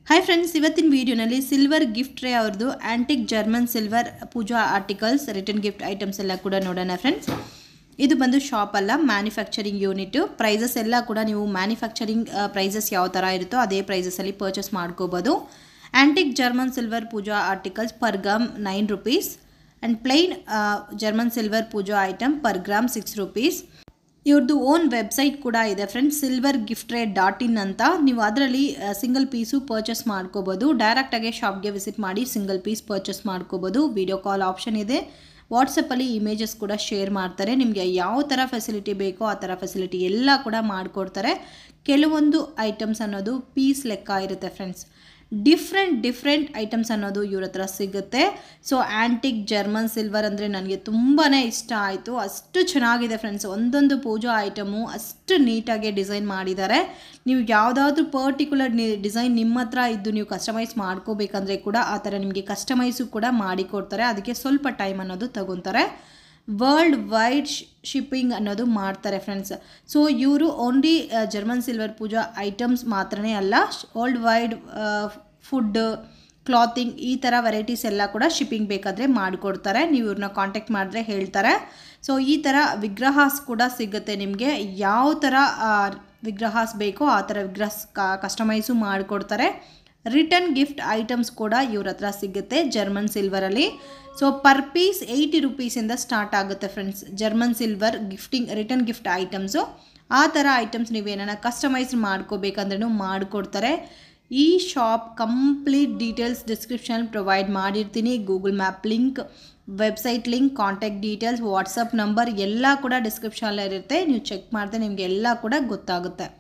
Hi friends ಇವತ್ತಿನ ವಿಡಿಯೋನಲ್ಲಿ silver gift tray ಅವ್ರದ್ದು antique German silver puja articles return gift items ಎಲ್ಲ ಕೂಡ ನೋಡೋಣ ಫ್ರೆಂಡ್ಸ್ ಇದು ಬಂದು ಶಾಪ್ ಅಲ್ಲ ಮ್ಯಾನುಫ್ಯಾಕ್ಚರಿಂಗ್ ಯೂನಿಟ್ ಪ್ರೈಸಸ್ ಎಲ್ಲ ಕೂಡ ನೀವು ಮ್ಯಾನುಫ್ಯಾಕ್ಚರಿಂಗ್ ಪ್ರೈಸಸ್ ಯಾವ ಥರ ಇರುತ್ತೋ ಅದೇ ಪ್ರೈಸಸಲ್ಲಿ ಪರ್ಚೇಸ್ ಮಾಡ್ಕೋಬೋದು antique German silver puja articles per gram nine rupees and plain German silver puja item per gram six rupees ಇವ್ರದ್ದು ಓನ್ ವೆಬ್ಸೈಟ್ ಕೂಡ ಇದೆ friends silver gift rate dot in ಅಂತ ನೀವು ಅದರಲ್ಲಿ ಸಿಂಗಲ್ ಪೀಸು ಪರ್ಚೇಸ್ ಮಾಡ್ಕೋಬೋದು ಡೈರೆಕ್ಟಾಗಿ ಶಾಪ್ಗೆ ವಿಸಿಟ್ ಮಾಡಿ ಸಿಂಗಲ್ ಪೀಸ್ ಪರ್ಚೇಸ್ ಮಾಡ್ಕೋಬೋದು ವಿಡಿಯೋ ಕಾಲ್ ಆಪ್ಷನ್ ಇದೆ ವಾಟ್ಸಪ್ಪಲ್ಲಿ ಇಮೇಜಸ್ ಕೂಡ ಶೇರ್ ಮಾಡ್ತಾರೆ ನಿಮಗೆ ಯಾವ ಥರ ಫೆಸಿಲಿಟಿ ಬೇಕೋ ಆ ಥರ ಫೆಸಿಲಿಟಿ ಎಲ್ಲ ಕೂಡ ಮಾಡಿಕೊಡ್ತಾರೆ ಕೆಲವೊಂದು ಐಟಮ್ಸ್ ಅನ್ನೋದು ಪೀಸ್ ಲೆಕ್ಕ ಇರುತ್ತೆ ಫ್ರೆಂಡ್ಸ್ ಡಿಫ್ರೆಂಟ್ ಡಿಫ್ರೆಂಟ್ ಐಟಮ್ಸ್ ಅನ್ನೋದು ಇವ್ರ ಹತ್ರ ಸಿಗುತ್ತೆ ಸೊ ಆ್ಯಂಟಿಕ್ ಜರ್ಮನ್ ಸಿಲ್ವರ್ ಅಂದರೆ ನನಗೆ ತುಂಬಾ ಇಷ್ಟ ಆಯಿತು ಅಷ್ಟು ಚೆನ್ನಾಗಿದೆ ಫ್ರೆಂಡ್ಸ್ ಒಂದೊಂದು ಪೂಜಾ ಐಟಮು ಅಷ್ಟು ನೀಟಾಗಿ ಡಿಸೈನ್ ಮಾಡಿದ್ದಾರೆ ನೀವು ಯಾವುದಾದ್ರೂ ಪರ್ಟಿಕ್ಯುಲರ್ ಡಿಸೈನ್ ನಿಮ್ಮ ಹತ್ರ ಇದ್ದು ನೀವು ಕಸ್ಟಮೈಸ್ ಮಾಡ್ಕೋಬೇಕಂದ್ರೆ ಕೂಡ ಆ ಥರ ನಿಮಗೆ ಕಸ್ಟಮೈಸು ಕೂಡ ಮಾಡಿಕೊಡ್ತಾರೆ ಅದಕ್ಕೆ ಸ್ವಲ್ಪ ಟೈಮ್ ಅನ್ನೋದು ತಗೊತಾರೆ ವರ್ಲ್ಡ್ ವೈಡ್ ಶಿಪ್ಪಿಂಗ್ ಅನ್ನೋದು ಮಾಡ್ತಾರೆ ಫ್ರೆಂಡ್ಸ್ ಸೊ ಇವರು only German silver puja items ಮಾತ್ರನೇ ಅಲ್ಲ ವರ್ಲ್ಡ್ ವೈಡ್ ಫುಡ್ ಕ್ಲಾತಿಂಗ್ ಈ ಥರ ವೆರೈಟೀಸ್ ಎಲ್ಲ ಕೂಡ ಶಿಪ್ಪಿಂಗ್ ಬೇಕಾದರೆ ಮಾಡಿಕೊಡ್ತಾರೆ ನೀವು ಇವ್ರನ್ನ ಕಾಂಟ್ಯಾಕ್ಟ್ ಮಾಡಿದ್ರೆ ಹೇಳ್ತಾರೆ ಸೊ ಈ ಥರ ವಿಗ್ರಹಾಸ್ ಕೂಡ ಸಿಗುತ್ತೆ ನಿಮಗೆ ಯಾವ ಥರ ವಿಗ್ರಹಾಸ್ ಬೇಕೋ ಆ ಥರ ವಿಗ್ರಹ ಕಸ್ಟಮೈಸು ಮಾಡಿಕೊಡ್ತಾರೆ ರಿಟರ್ನ್ ಗಿಫ್ಟ್ ಐಟಮ್ಸ್ ಕೂಡ ಇವ್ರ ಹತ್ರ ಸಿಗುತ್ತೆ ಜರ್ಮನ್ ಸಿಲ್ವರಲ್ಲಿ ಸೊ ಪರ್ ಪೀಸ್ ಏಯ್ಟಿ ರುಪೀಸಿಂದ ಸ್ಟಾರ್ಟ್ ಆಗುತ್ತೆ friends German silver gifting return gift items ಆ ಥರ ಐಟಮ್ಸ್ ನೀವೇನ ಕಸ್ಟಮೈಸ್ ಮಾಡ್ಕೋಬೇಕಂದ್ರೂ ಮಾಡಿಕೊಡ್ತಾರೆ ಈ shop complete details description provide ಮಾಡಿರ್ತೀನಿ Google map link website link contact details WhatsApp number ಎಲ್ಲ ಕೂಡ ಡಿಸ್ಕ್ರಿಪ್ಷನಲ್ಲಿರುತ್ತೆ ನೀವು ಚೆಕ್ ಮಾಡಿದ್ರೆ ನಿಮಗೆ ಎಲ್ಲ ಕೂಡ ಗೊತ್ತಾಗುತ್ತೆ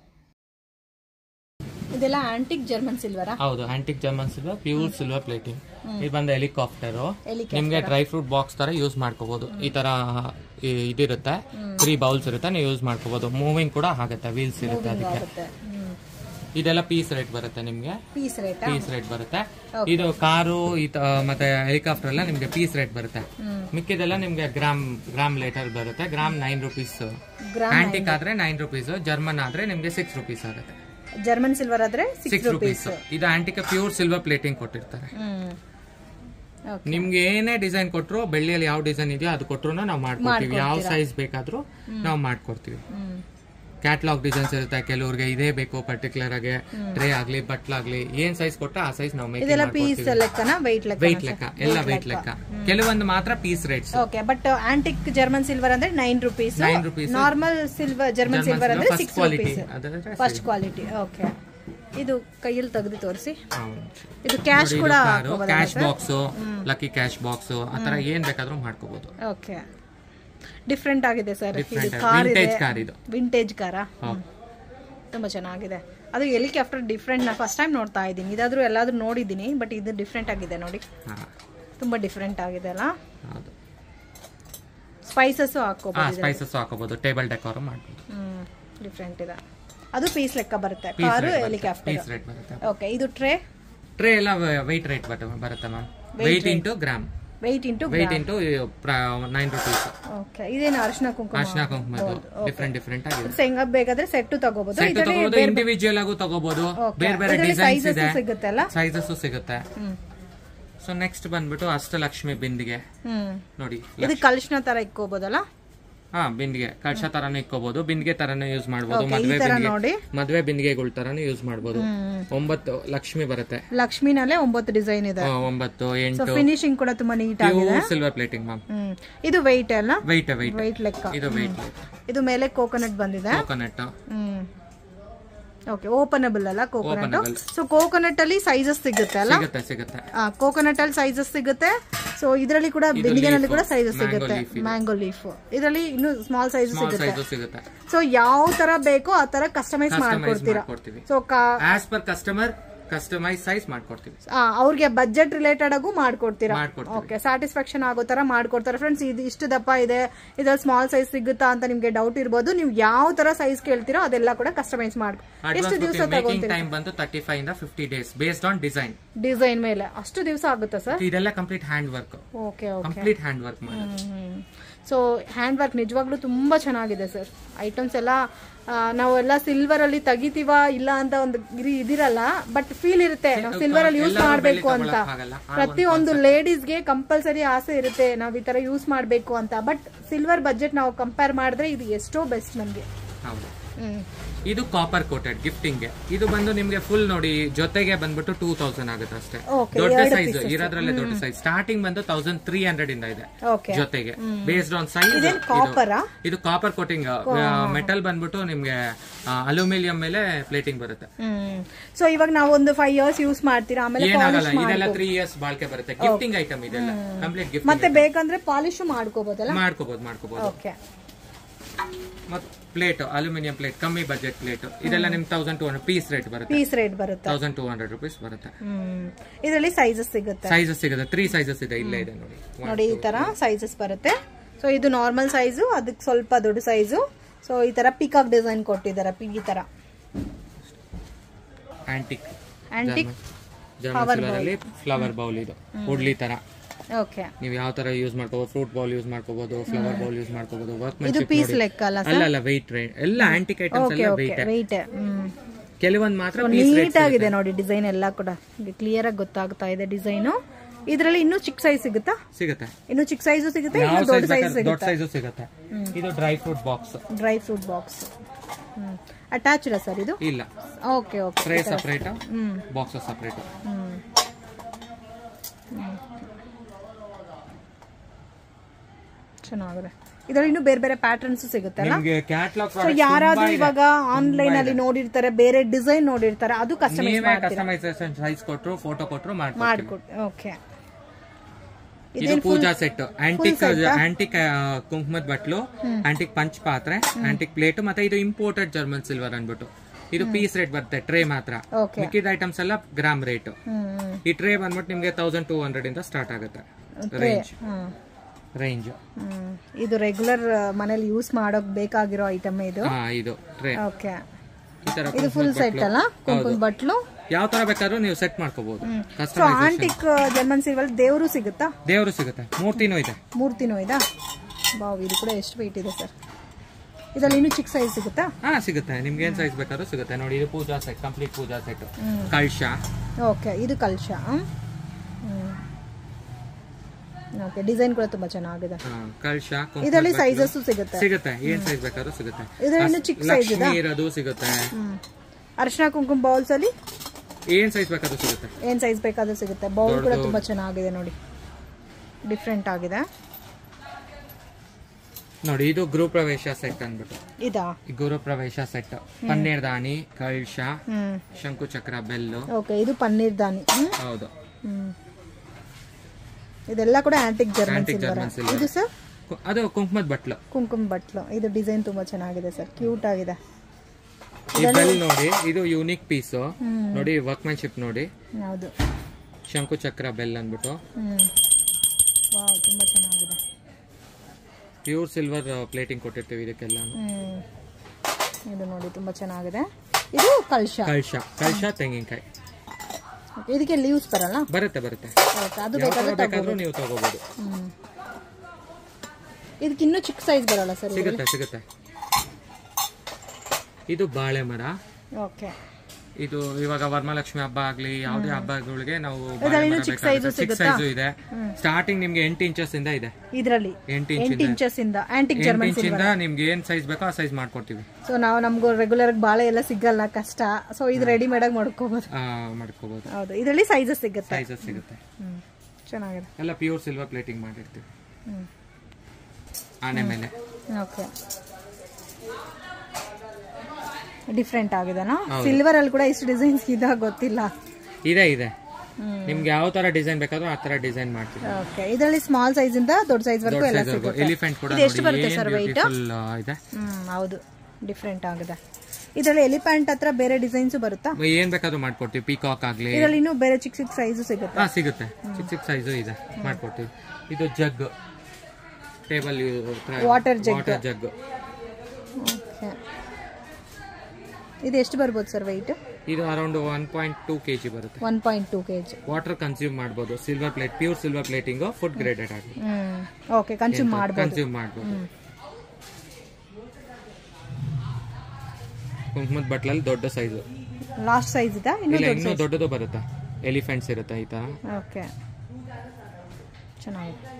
ಇದೆಲ್ಲ ಆಂಟಿಕ್ ಜರ್ಮನ್ ಸಿಲ್ವರಾ ಹೌದು antique German silver pure silver plating ಇದು ಬಂದ ಹೆಲಿಕಾಪ್ಟರ್ ನಿಮ್ಗೆ ಡ್ರೈ ಫ್ರೂಟ್ ಬಾಕ್ಸ್ ತರ ಯೂಸ್ ಮಾಡ್ಕೋಬಹುದು ಈ ತರ ಇ- ಇದಿರುತ್ತೆ ತ್ರೀ ಬೌಲ್ಸ್ ಇರುತ್ತೆ ನೀವು ಯೂಸ್ ಮಾಡ್ಕೋಬಹುದು ಮೂವಿಂಗ್ ಕೂಡ ಆಗುತ್ತೆ ವೀಲ್ಸ್ ಇರುತ್ತೆ ಅದಕ್ಕೆ ಇದೆಲ್ಲ ಪೀಸ್ ರೇಟ್ ಬರುತ್ತೆ ನಿಮ್ಗೆ ಪೀಸ್ ರೇಟ್ ಪೀಸ್ ರೇಟ್ ಬರುತ್ತೆ ಇದು ಕಾರು ಈ ತ- ಮತ್ತೆ ಹೆಲಿಕಾಪ್ಟರ್ ಎಲ್ಲ ನಿಮ್ಗೆ ಪೀಸ್ ರೇಟ್ ಬರುತ್ತೆ ಮಿಕ್ಕಿದೆಲ್ಲ ನಿಮ್ಗೆ ಗ್ರಾಮ್ ಗ್ರಾಮ್ ಲೇಟರ್ ಬರುತ್ತೆ ಗ್ರಾಮ್ ನೈನ್ ರುಪೀಸ್ ಆಂಟಿಕ್ ಆದ್ರೆ ನೈನ್ ರುಪೀಸ್ ಜರ್ಮನ್ ಆದ್ರೆ ನಿಮ್ಗೆ ಸಿಕ್ಸ್ ರುಪೀಸ್ ಆಗುತ್ತೆ ಜರ್ಮನ್ ಸಿಲ್ವರ್ ಆದ್ರೆ ಸಿಕ್ಸ್ ರುಪೀಸ್ ಇದು ಆಂಟಿಕ್ ಪ್ಯೂರ್ ಸಿಲ್ವರ್ ಪ್ಲೇಟಿಂಗ್ ಕೊಟ್ಟಿರ್ತಾರೆ ನಿಮ್ಗೆ ಏನೇ ಡಿಸೈನ್ ಕೊಟ್ರು ಬೆಳ್ಳಿಯಲ್ಲಿ ಯಾವ ಡಿಸೈನ್ ಇದೆಯೋ ಅದು ಕೊಟ್ರು ನಾವು ಮಾಡ್ಕೊಡ್ತೀವಿ ಯಾವ ಸೈಜ್ ಬೇಕಾದ್ರೂ ನಾವು ಮಾಡ್ಕೊಡ್ತೀವಿ ಕ್ಯಾಟ್ಲಾಗ್ ಡಿಸೈನ್ಸ್ ಇರುತ್ತೆ ಕೆಲವ್ರಿಗೆ ಇದೇ ಬೇಕು ಪರ್ಟಿಕ್ಯುಲರ್ ಆಗಿ ಟ್ರೇ ಆಗ್ಲಿ ಬಟ್ಲಾಗ್ಲಿ ಏನ್ ಸೈಜ್ ಕೊಟ್ರೆ ಆ ಸೈಜ್ ನಾವು ಇದೆಲ್ಲ ಮೇಕಿಂಗ್ ಪೀಸ್ ಮಾಡ್ಕೊಡ್ತೀವಿ ಲೆಕ್ಕನ ವೆಯ್ಟ್ ಲೆಕ್ಕ ವೆಯ್ಟ್ ಲೆಕ್ಕ ಎಲ್ಲ ವೆಯ್ಟ್ ಲೆಕ್ಕ ಕೆಲವೊಂದು ಮಾತ್ರ piece rates okay but antique German silver ಅಂದ್ರೆ nine rupees nine rupees normal silver German silver ಅಂದ್ರೆ ಫಸ್ಟ್ ಸಿಕ್ಸ್ ಕ್ವಾಲಿಟಿ ರುಪೀಸ್ ಅದಾದ್ರೆ ಫಸ್ಟ್ ಕ್ವಾಲಿಟಿ ಓಕೆ ಇದು ಕೈಯಲ್ಲಿ ತೆಗೆದು ತೋರಿಸಿ ಇದು ಕ್ಯಾಶ್ ಕೂಡ cash box lucky cash box ಆತರ ಏನ್ ಬೇಕಾದ್ರೂ ಮಾಡ್ಕೋಬಹುದು ಓಕೆ ಡಿಫ್ರೆಂಟ್ ಆಗಿದೆ ಸರ್ ಇದು Different. ಕಾರ್ ಇದೆ Vintage car ಇದು. ವಿಂಟೇಜ್ ಕಾರಾ ಹೌದು. ತುಂಬಾ ಚೆನ್ನಾಗಿದೆ ಅದು ಹೆಲಿಕಾಪ್ಟರ್ ಡಿಫ್ರೆಂಟ್ ನಾ ಫಸ್ಟ್ ಟೈಮ್ ನೋಡ್ತಾ ಇದ್ದೀನಿ ಇದಾದ್ರೂ ಎಲ್ಲಾದ್ರೂ ನೋಡಿದ್ದೀನಿ ಬಟ್ ಇದು ಡಿಫ್ರೆಂಟ್ ಆಗಿದೆ ನೋಡಿ ಹಾ, ತುಂಬಾ ಡಿಫ್ರೆಂಟ್ ಆಗಿದೆ ಅಲ್ಲ ಹೌದು ಸ್ಪೈಸಸ್ ಹಾ ಹಾಕೋಬಹುದು ಸ್ಪೈಸಸ್ ಹಾಕೋಬಹುದು ಟೇಬಲ್ ಡೆಕೋರ್ ಮಾಡ್ಬೋದು ಹ್ಮ್ ಡಿಫ್ರೆಂಟ್ ಇದೆ ಅದು ಪೀಸ್ ಲೆಕ್ಕ ಬರುತ್ತೆ piece car rate helicopter piece rate ಬರುತ್ತೆ ಓಕೆ ಇದು ಟ್ರೇ ಟ್ರೇ ಎಲ್ಲ ವೆಯ್ಟ್ ರೇಟ್ ಬರುತ್ತೆ ma'am weight into gram weight into weight into nine rupees okay ಇದೇನು ಅರಿಶಿನ ಕುಂಕುಮ ಅರ್ಶಿನ ಕುಂಕುಮದ್ದು ಡಿಫ್ರೆಂಟ್ ಡಿಫ್ರೆಂಟ್ ಆಗಿದೆ ಹೆಂಗ ಬೇಕಾದ್ರೆ ಸೆಟ್ ತಗೋಬಹುದು ಸೆಟ್ ತಗೋಬಹುದು ಇಂಡಿವಿಜುವಲ್ ಆಗು ತಗೋಬಹುದು ಬೇರೆ ಬೇರೆ ಡಿಸೈನ್ಸ್ ಇದೆ ಸಿಗುತ್ತಲ್ಲ ಸೈಜಸ್ ಸಿಗುತ್ತೆ ಹ್ಮ್ ಸೊ ನೆಕ್ಸ್ಟ್ ಬಂದ್ಬಿಟ್ಟು ಅಷ್ಟಲಕ್ಷ್ಮಿ ಬಿಂದಿಗೆ ಹ್ಮ್ ನೋಡಿ ಇದು ಕಲಿಶನ ತರ ಇಕ್ಕೋಬಹುದಲ್ಲ ಹಾ ಬಿಂದಿಗೆ ಕಳಶ ತರಾನು ಇಕ್ಕೋಬಹುದು ಬಿಂದಿಗೆ ತರಾನು ಯೂಸ್ ಮಾಡಬಹುದು Okay, ಈ ಮದ್ವೆ ತರ ಬಿಂದಿಗೆ ನೋಡಿ ಮದ್ವೆ ಬಿಂದಿಗೆಗಳ ತರಾನು ಯೂಸ್ ಮಾಡಬಹುದು ಒಂಬತ್ತು ಲಕ್ಷ್ಮಿ ಬರುತ್ತೆ ಲಕ್ಷ್ಮಿನಲ್ಲೇ ಒಂಬತ್ತು ಡಿಸೈನ್ ಇದೆ ಆ, ಒಂಬತ್ತು ಸೊ ಎಂಟು ಫಿನಿಶಿಂಗ್ ಕೂಡ ತುಂಬಾ ನೀಟ್ ಆಗಿದೆ pure silver plating ma'am hmm ಇದು ವೆಯ್ಟ್ ಅಲ್ಲ ವೈಟ್ ವೈಟ್ ವೆಯ್ಟ್ ಲೆಕ್ಕ ಇದು ವೈಟ್ ಇದು ಮೇಲೆ ಕೋಕೋನಟ್ ಬಂದಿದೆ ಕೋಕೋನಟ್ ಹ್ಮ್ ಓಕೆ ಓಪನಬಲ್ ಅಲ್ಲ ಕೋಕೋನಟ್ Openable. ಸೊ ಕೋಕೋನಟ್ ಅಲ್ಲಿ ಸೈಜಸ್ ಸಿಗುತ್ತೆ ಅಲ್ಲ ಸಿಗುತ್ತೆ ಸಿಗುತ್ತೆ ಕೋಕೋನಟ್ ಅಲ್ಲಿ ಸೈಜಸ್ ಸಿಗುತ್ತೆ ಸೊ ಇದರಲ್ಲಿ ಕೂಡ ಬಿಂದಿಗೆನಲ್ಲಿ ಕೂಡ ಸೈಜಸ್ ಸಿಗುತ್ತೆ ಮ್ಯಾಂಗೋ ಲೀಫ್ ಇದರಲ್ಲಿ ಇನ್ನು ಸ್ಮಾಲ್ ಸೈಜ್ ಸ್ಮಾಲ್ ಸಿಗುತ್ತೆ ಸೈಜು ಸಿಗುತ್ತೆ ಸೊ ಯಾವ ತರ ಬೇಕೋ ಆ ತರ ಕಸ್ಟಮೈಸ್ ಕಸ್ಟಮೈಸ್ ಮಾಡ್ಕೊಡ್ತೀರಾ ಮಾಡ್ಕೊಡ್ತೀವಿ so as per customer customise size ಮಾಡ್ಕೊಡ್ತೀವಿ ಅವ್ರಿಗೆ ಬಜೆಟ್ ರಿಲೇಟೆಡ್ ಆಗು ಮಾಡ್ಕೊಡ್ತೀರಾ ಮಾಡ್ಕೊಡ್ತೀವಿ ಓಕೆ ಸ್ಯಾಟಿಸ್ಫ್ಯಾಕ್ಷನ್ ಆಗೋ ತರ ಮಾಡ್ಕೊಡ್ತಾರೆ ಫ್ರೆಂಡ್ಸ್ ಇದು ಇಷ್ಟು ದಪ್ಪ ಇದೆ ಇದ್ರಲ್ಲಿ ಸ್ಮಾಲ್ ಸೈಜ್ ಸಿಗುತ್ತಾ ಅಂತ ನಿಮ್ಗೆ ಡೌಟ್ ಇರ್ಬೋದು ನೀವು ಯಾವ ತರ ಸೈಜ್ ಕೇಳ್ತೀರೋ ಅದೆಲ್ಲ ಕೂಡ ಕಸ್ಟಮೈಸ್ ಮಾಡಿ ಎಷ್ಟು ಅಡ್ವಾನ್ಸ್ ದಿವಸ ಮೇಕಿಂಗ್ ತಗೋತೀರಿ ಟೈಮ್ ಬಂದು ತರ್ಟಿ ಫೈವ್ ಇಂದ fifty days based on design design ಮೇಲೆ ಅಷ್ಟು ದಿವಸ ಆಗುತ್ತಾ ಸರ್ ಇದೆಲ್ಲ complete hand work okay okay complete hand work ಮಾಡಿ ಸೊ ಹ್ಯಾಂಡ್ ವರ್ಕ್ ನಿಜವಾಗ್ಲೂ ತುಂಬ ಚೆನ್ನಾಗಿದೆ ಸರ್ ಐಟಮ್ಸ್ ಎಲ್ಲ ಆ, ನಾವೆಲ್ಲ ಸಿಲ್ವರಲ್ಲಿ ತೆಗಿತೀವ ಇಲ್ಲ ಅಂತ ಒಂದು ಇರಿ ಇದಿರಲ್ಲ ಬಟ್ ಫೀಲ್ ಇರುತ್ತೆ ನಾವು ಸಿಲ್ವರಲ್ಲಿ ಯೂಸ್ ಎಲ್ಲರೂ ಮಾಡಬೇಕು ಬೆಳ್ಳಿ ಅಂತ ತಗೊಳಕ್ಕಾಗಲ್ಲ. ಆ ಪ್ರತಿಯೊಂದು ಲೇಡೀಸ್ಗೆ ಕಂಪಲ್ಸರಿ ಆಸೆ ಇರುತ್ತೆ ನಾವು ಈ ತರ ಯೂಸ್ ಮಾಡಬೇಕು ಅಂತ ಬಟ್ ಸಿಲ್ವರ್ ಬಜೆಟ್ ನಾವು ಕಂಪೇರ್ ಮಾಡಿದ್ರೆ ಇದು ಎಷ್ಟೋ ಬೆಸ್ಟ್ ನಮಗೆ ಹೌದು ಹ್ಮ್ ಇದು ಕಾಪರ್ ಕೋಟೆಡ್ ಗಿಫ್ಟಿಂಗ್ ಗೆ ಇದು ಬಂದು ನಿಮ್ಗೆ ಫುಲ್ ನೋಡಿ ಜೊತೆಗೆ ಬಂದ್ಬಿಟ್ಟು ಟೂ ತೌಸಂಡ್ ಆಗುತ್ತೆ ಅಷ್ಟೇ Okay, ದೊಡ್ಡ ಎರಡು ಸೈಜ್ pieces. ಇರೋದ್ರಲ್ಲೇ ದೊಡ್ಡ ಸೈಜ್ ಸ್ಟಾರ್ಟಿಂಗ್ ಬಂದು ತೌಸಂಡ್ ತ್ರೀ ಹಂಡ್ರೆಡ್ ಇಂದ ಇದೆ ಓಕೆ ಜೊತೆಗೆ ಬೇಸ್ಡ್ ಆನ್ ಸೈಜ್ ಇದೇನ್ ಕಾಪರಾ ಇದು ಕಾಪರ್ ಕೋಟಿಂಗ್ ಮೆಟಲ್ ಬಂದ್ಬಿಟ್ಟು ನಿಮ್ಗೆ ಅಲ್ಯೂಮಿನಿಯಂ ಮೇಲೆ ಪ್ಲೇಟಿಂಗ್ ಬರುತ್ತೆ ಹ್ಮ್ ಸೊ ಇವಾಗ ನಾವು ಒಂದು ಫೈವ್ ಇಯರ್ಸ್ ಯೂಸ್ ಮಾಡ್ತೀರಾ ಆಮೇಲೆ ಏನಾಗಲ್ಲ ಪಾಲಿಶ್ ಇದೆಲ್ಲ ತ್ರೀ ಇಯರ್ಸ್ ಬಾಳ್ಕೆ ಬರುತ್ತೆ ಗಿಫ್ಟಿಂಗ್ ಐಟಮ್ ಇದೆಲ್ಲ ಕಂಪ್ಲೀಟ್ ಗಿಫ್ಟ್ ಮತ್ತೆ ಬೇಕಂದ್ರೆ ಪಾಲಿಶ್ ಮಾಡ್ಕೋಬಹುದಲ್ಲ ಮಾಡ್ಕೋಬಹುದು ಮಾಡ್ಕೋಬಹುದು ಓಕೆ ಮತ್ತೆ ಪ್ಲೇಟ್ ಅಲ್ಯೂಮಿನಿಯಂ ಪ್ಲೇಟ್ ಕಮ್ಮಿ ಬಜೆಟ್ ಪ್ಲೇಟ್ ಇದೆಲ್ಲ ನಿಮ್ thousand two hundred piece rate ಬರುತ್ತೆ ಪೀಸ್ ರೇಟ್ ಬರುತ್ತೆ ತೌಸಂಡ್ ಟೂ ಹಂಡ್ರೆಡ್ ರುಪೀಸ್ ಬರುತ್ತೆ ಹ್ಮ್ ಇದರಲ್ಲಿ ಸೈಜಸ್ ಸಿಗುತ್ತೆ ಸೈಜಸ್ ಸಿಗುತ್ತೆ ತ್ರೀ ಸೈಜಸ್ ಇದೆ ಇಲ್ಲೇ ಇದೆ ನೋಡಿ ನೋಡಿ ಈ ತರ ಸೈಜಸ್ ಬರುತ್ತೆ ಸೊ ಇದು ನಾರ್ಮಲ್ ಸೈಜು ಅದಕ್ಕೆ ಸ್ವಲ್ಪ ದೊಡ್ಡ ಸೈಜು ಸೊ ಈ ತರ ಪಿಕಾಕ್ ಡಿಸೈನ್ ಕೊಟ್ಟಿದ್ದಾರೆ ಪಿ ಈ ತರ ಆಂಟಿಕ್ ಆಂಟಿಕ್ ಜರ್ಮನ್ ಸಿಲ್ವರ್ ಅಲ್ಲಿ ಫ್ಲವರ್ ಬೌಲ್ ಇದು ಉಡ್ಲಿ ತರ ಓಕೆ ನೀವು ಯಾವ ತರ ಯೂಸ್ ಮಾಡ್ಕೋಬಹುದು ಫ್ರೂಟ್ ಬೌಲ್ ಯೂಸ್ ಮಾಡ್ಕೋಬಹುದು ಫ್ಲವರ್ ಬೌಲ್ ಯೂಸ್ ಮಾಡ್ಕೋಬಹುದು ಇದು ವರ್ಕ್ಮೆನ್ಶಿಪ್ ಪೀಸ್ ಲೆಕ್ಕ ಅಲ್ಲ ಅಲ್ಲ ಅಲ್ಲ ವೆಯ್ಟ್ ಎಲ್ಲ ಆಂಟಿಕ್ ಐಟಮ್ಸ್ ಓಕೆ ಎಲ್ಲ ಓಕೆ ವೆಯ್ಟ್ ವೆಯ್ಟ್ ಹ್ಮ್ ಕೆಲವೊಂದು ಮಾತ್ರ ಪೀಸ್ ರೇಟ್ ನೀಟ್ ಆಗಿದೆ ನೋಡಿ ಡಿಸೈನ್ ಎಲ್ಲ ಕೂಡ ಕ್ಲಿಯರ್ ಆಗಿ ಗೊತ್ತಾಗ್ತಾ ಇದೆ ಡಿಸೈನು ಇದರಲ್ಲಿ ಇನ್ನೂ ಚಿಕ್ಕ ಸೈಜ್ ಸಿಗುತ್ತಾ ಸಿಗುತ್ತೆ ಇನ್ನು ಚಿಕ್ಕ ಸೈಜು ಸಿಗುತ್ತೆ ಯಾವ ಇನ್ನು ದೊಡ್ಡ ಸೈಜ್ ಸೈಜ್ ದೊಡ್ಡ ಸಿಗುತ್ತೆ ಸೈಜು ಸಿಗುತ್ತೆ ಇದು dry fruit box dry fruit box hmm attached sir ಇದು ಇಲ್ಲ okay okay tray separate hmm box separate hmm ಚೆನ್ನಾಗಿದೆ ಇದರಲ್ಲಿ ಇನ್ನೂ ಬೇರೆ ಬೇರೆ ಪ್ಯಾಟರ್ನ್ಸ್ ಸಿಗುತ್ತಲ್ಲ ನಿಮ್ಗೆ ಕ್ಯಾಟ್ಲಾಗ್ ಸೊ ಯಾರಾದ್ರೂ ಇವಾಗ ಆನ್ಲೈನ್ ಅಲ್ಲಿ ನೋಡಿರ್ತಾರೆ ಬೇರೆ ಡಿಸೈನ್ ನೋಡಿರ್ತಾರೆ ಅದು ಕಸ್ಟಮೈಸ್ ನೀವೇ ಕಸ್ಟಮೈಸೇಷನ್ ಸೈಜ್ ಕೊಟ್ರು ಫೋಟೋ ಕೊಟ್ರು ಮಾಡ್ಕೊಡ್ತೀವಿ ಮಾಡ್ಕೊಟ್ಟು ಓಕೆ ಇದು ಪೂಜಾ ಸೆಟ್ ಆಂಟಿಕ್ ಆಂಟಿಕ್ ಕುಂಕುಮದ ಬಟ್ಲು ಆಂಟಿಕ್ ಪಂಚ್ ಪಾತ್ರೆ ಆಂಟಿಕ್ ಪ್ಲೇಟ್ ಮತ್ತೆ ಇದು ಇಂಪೋರ್ಟೆಡ್ ಜರ್ಮನ್ ಸಿಲ್ವರ್ ಅನ್ಬಿಟ್ಟು ಇದು ಪೀಸ್ ರೇಟ್ ಬರುತ್ತೆ ಟ್ರೇ ಮಾತ್ರ ಓಕೆ ಮಿಕ್ಕಿದ ಐಟಮ್ಸ್ ಎಲ್ಲ ಗ್ರಾಮ್ ರೇಟ್ ಹ್ಮ್ ಈ ಟ್ರೇ ಬಂದ್ಬಿಟ್ಟು ನಿಮ್ಗೆ ತೌಸಂಡ್ ಟೂ ಹಂಡ್ರೆಡ್ ಇಂದ ಸ್ಟಾರ್ಟ್ ಆಗುತ್ತೆ ರೇಂಜ್ ಹ್ಮ್ ರೇಂಜ್ ಹ್ಮ್ ಇದು ರೆಗ್ಯುಲರ್ ಮನೇಲಿ ಯೂಸ್ ಮಾಡೋಕ್ ಬೇಕಾಗಿರೋ ಐಟಮ್ ಇದು ಹಾ ಇದು ಟ್ರೇ ಓಕೆ ಈ ತರ ಇದು ಫುಲ್ ಸೆಟ್ ಅಲ್ಲ ಕುಂಕುಮ ಬಟ್ಲು ಯಾವ ತರ ಬೇಕಾದ್ರೂ ನೀವು ಸೆಟ್ ಮಾಡ್ಕೋಬಹುದು so customisation antique German silver ದೇವರು ಸಿಗುತ್ತಾ ದೇವರು ಸಿಗುತ್ತೆ ಮೂರ್ತಿನೂ ಇದೆ ಮೂರ್ತಿನೂ ಇದಾ ಬಾವ್ ಇದು ಕೂಡ ಎಷ್ಟು ವೆಯ್ಟ್ ಇದೆ ಸರ್ ಇದರಲ್ಲಿ ಇನ್ನೂ ಚಿಕ್ಕ ಸೈಜ್ ಸಿಗುತ್ತಾ ಹಾ ಸಿಗುತ್ತೆ ನಿಮ್ಗೆ ಏನ್ ಸೈಜ್ ಬೇಕಾದ್ರೂ ಸಿಗುತ್ತೆ ನೋಡಿ ಇದು puja set complete puja set ಕಳ್ಶ ಓಕೆ ಇದು ಕಲಶ ಓಕೆ ಡಿಸೈನ್ ಕೂಡ ತುಂಬಾ ಚೆನ್ನಾಗಿದೆ ಹಾ, ಕಳ್ಶ ಕುಂಕುಮದ ಇದರಲ್ಲಿ ಬಟ್ಲು. ಸೈಜಸ್ ಸಿಗುತ್ತೆ ಸಿಗುತ್ತೆ ಏನ್ ಸೈಜ್ ಬೇಕಾದ್ರೂ ಸಿಗುತ್ತೆ ಇದರಲ್ಲಿ ಇನ್ನೂ ಚಿಕ್ಕ ಸೈಜ್ ಲಕ್ಷ್ಮಿ ಇರೋದು ಸಿಗುತ್ತೆ ಹ್ಮ್ ಅರಿಶಿನ ಕುಂಕುಮ ಬೌಲ್ಸ್ ಅಲ್ಲಿ ಏನ್ ಸೈಜ್ ಬೇಕಾದ್ರೂ ಸಿಗುತ್ತೆ ಏನ್ ಸೈಜ್ ಬೇಕಾದ್ರೂ ಸಿಗುತ್ತೆ ಬೌಲ್ ಕೂಡ ತುಂಬಾ ಚೆನ್ನಾಗಿದೆ ನೋಡಿ ಡಿಫ್ರೆಂಟ್ ಆಗಿದೆ ನೋಡಿ ಇದು ಗೃಹ ಪ್ರವೇಶ ಸೆಟ್ ಅಂದ್ಬಿಟ್ಟು ಇದಾ ಈ ಗೃಹ ಪ್ರವೇಶ ಸೆಟ್ ಪನ್ನೀರ್ ದಾನಿ ಕಳ್ಶ ಹ್ಮ್ ಶಂಕು ಚಕ್ರ ಬೆಲ್ಲು ಓಕೆ ಇದು ಪನ್ನೀರ್ ದಾನಿ ಹ್ಮ್ ಹೌದು ಹ್ಮ್ ಇದೆಲ್ಲ ಕೂಡ antique German Antique silver German silver. ಇದು ಸರ್ ಕು- ಅದು ಕುಂಕುಮದ ಬಟ್ಲು ಕುಂಕುಮ ಬಟ್ಲು ಇದು ಡಿಸೈನ್ ತುಂಬಾ ಚೆನ್ನಾಗಿದೆ ಸರ್ ಕ್ಯೂಟ್ ಆಗಿದೆ ಈ ಬೆಲ್ ನೋಡಿ ಇದು ಯೂನಿಕ್ ಪೀಸ್ ನೋಡಿ ವರ್ಕ್ಮನ್ಶಿಪ್ ನೋಡಿ ಹೌದು ಶಂಕು ಚಕ್ರ ಬೆಲ್ ಅಂದ್ಬಿಟ್ಟು ಹ್ಮ್ ವಾವ್ ತುಂಬಾ ಚೆನ್ನಾಗಿದೆ ಪ್ಯೂರ್ ಸಿಲ್ವರ್ ಪ್ಲೇಟಿಂಗ್ ಕೊಟ್ಟಿರ್ತೀವಿ ಇದಕ್ಕೆಲ್ಲ ಹ್ಮ್ ಇದು ನೋಡಿ ತುಂಬಾ ಚೆನ್ನಾಗಿದೆ ಇದು ಕಲ್ಶ ಕಳ್ಶ ಕಳ್ಶ ತೆಂಗಿನಕಾಯಿ Okay, ಇದಕ್ಕೆ ಲೀವ್ಸ್ ಬರಲ್ಲ ಬರುತ್ತೆ ಬರುತ್ತೆ ಓಕೆ ಅದು ಯಾವ ಬೇಕಾದ್ರೆ ಥರ ಬೇಕಾದ್ರೂ ನೀವು ತಗೋಬಹುದು ಹ್ಮ್ ಇದಕ್ಕೆ ಇನ್ನೂ ಚಿಕ್ಕ ಸೈಜ್ ಬರಲ್ಲ ಸರ್ ಸಿಗುತ್ತೆ ಸಿಗುತ್ತೆ ಇದು ಬಾಳೆ ಮರ ಓಕೆ ಇದು ಇವಾಗ ವರಮಹಾಲಕ್ಷ್ಮಿ ಹಬ್ಬ ಆಗ್ಲಿ ಯಾವುದೇ ಹಬ್ಬಗಳಿಗೆ ನಾವು ಇದರಲ್ಲಿ ಚಿಕ್ಕ size ಚಿಕ್ಕ ಸೈಜು ಇದೆ ಸ್ಟಾರ್ಟಿಂಗ್ ನಿಮ್ಗೆ ಎಂಟು ಇಂಚಸ್ ಇಂದ ಇದೆ ಇದರಲ್ಲಿ ಎಂಟು ಎಂಟು ಇಂಚ್ ಇಂಚಸ್ ಇಂದ ಆಂಟಿಕ್ ಎಂಟು ಜರ್ಮನ್ ಇಂಚಿಂದ ನಿಮ್ಗೆ ಏನ್ ಸೈಜ್ ಬೇಕೋ ಆ ಸೈಜ್ ಮಾಡ್ಕೊಡ್ತೀವಿ ಸೊ ನಾವು ನಮ್ಗೂ ರೆಗ್ಯುಲರ್ ಬಾಳೆ ಎಲ್ಲ ಸಿಗಲ್ಲ ಕಷ್ಟ ಸೊ ಇದು ರೆಡಿಮೇಡ್ ಆಗಿ ಮಾಡ್ಕೋಬಹುದು ಆ, ಮಾಡ್ಕೋಬಹುದು ಹೌದು ಇದರಲ್ಲಿ ಸೈಜಸ್ ಸಿಗುತ್ತೆ ಸೈಜಸ್ ಸಿಗುತ್ತೆ ಹ್ಮ್ ಚೆನ್ನಾಗಿದೆ ಎಲ್ಲ ಪ್ಯೂರ್ ಸಿಲ್ವರ್ ಪ್ಲೇಟಿಂಗ್ ಮಾಡಿರ್ತೀವಿ ಹ್ಮ್ ಆನೆ ಮೇಲೆ ಓಕೆ ಡಿಫ್ರೆಂಟ್ ಆಗಿದೆನಾ ಸಿಲ್ವರ್ ಅಲ್ಲಿ ಕೂಡ ಇಷ್ಟು ಡಿಸೈನ್ಸ್ ಇದಾಗ ಗೊತ್ತಿಲ್ಲ ಇದೆ ಇದೆ ಹ್ಮ್. ನಿಮ್ಗೆ ಯಾವ ತರ ಡಿಸೈನ್ ಬೇಕಾದ್ರೂ ಆ ತರ ಡಿಸೈನ್ ಮಾಡ್ತೀವಿ ಓಕೆ ಇದರಲ್ಲಿ ಸ್ಮಾಲ್ ಸೈಜ್ ಇಂದ ದೊಡ್ಡ ಸೈಜ್ ವರೆಗೂ ಎಲ್ಲ ಸಿಗುತ್ತೆ ಎಲಿಫೆಂಟ್ ಕೂಡ ಇದು ಎಷ್ಟು ಬರುತ್ತೆ ಸರ್ ನೋಡಿ weight? ಬ್ಯೂಟಿಫುಲ್ ಇದೆ ಹ್ಮ್ ಹೌದು ಡಿಫ್ರೆಂಟ್ ಆಗಿದೆ ಇದರಲ್ಲಿ ಎಲಿಫೆಂಟ್ ಹತ್ರ ಬೇರೆ ಡಿಸೈನ್ಸ್ ಬರುತ್ತಾ ಏನ್ ಬೇಕಾದ್ರೂ ಮಾಡ್ಕೊಡ್ತೀವಿ ಪೀಕಾಕ್ ಆಗ್ಲಿ ಇದರಲ್ಲಿ ಇನ್ನೂ ಬೇರೆ ಚಿಕ್ಕ ಚಿಕ್ಕ ಸೈಜು ಸಿಗುತ್ತೆ ಹಾ ಸಿಗುತ್ತೆ ಚಿಕ್ಕ ಚಿಕ್ಕ ಸೈಜು ಇದೆ ಮಾಡ್ಕೊಡ್ತೀವಿ ಇದು jug table Water jug. Water jug okay ಇದು ಎಷ್ಟು ಬರ್ಬೋದು ಸರ್ ವೆಯ್ಟ್ ಇದು around one point two K G ಬರುತ್ತೆ one point two K G water consume ಮಾಡ್ಬೋದು silver plate pure silver plating food graded ಆಗಿ ಹ್ಮ್ ಓಕೆ ಕನ್ಸ್ಯೂಮ್ ಮಾಡ್ಬೋದು consume ಮಾಡ್ಬೋದು ಕುಂಕುಮದ ಬಟ್ಲಲ್ಲಿ ದೊಡ್ಡ ಸೈಜು ಲಾಸ್ಟ್ ಸೈಜ್ ಇದಾ ಇನ್ನು ಇಲ್ಲ ಇನ್ನೂ ದೊಡ್ಡದು ಬರುತ್ತೆ ಎಲಿಫೆಂಟ್ಸ್ ಇರುತ್ತೆ ಈ ತರ ಓಕೆ ಚೆನ್ನಾಗಿದೆ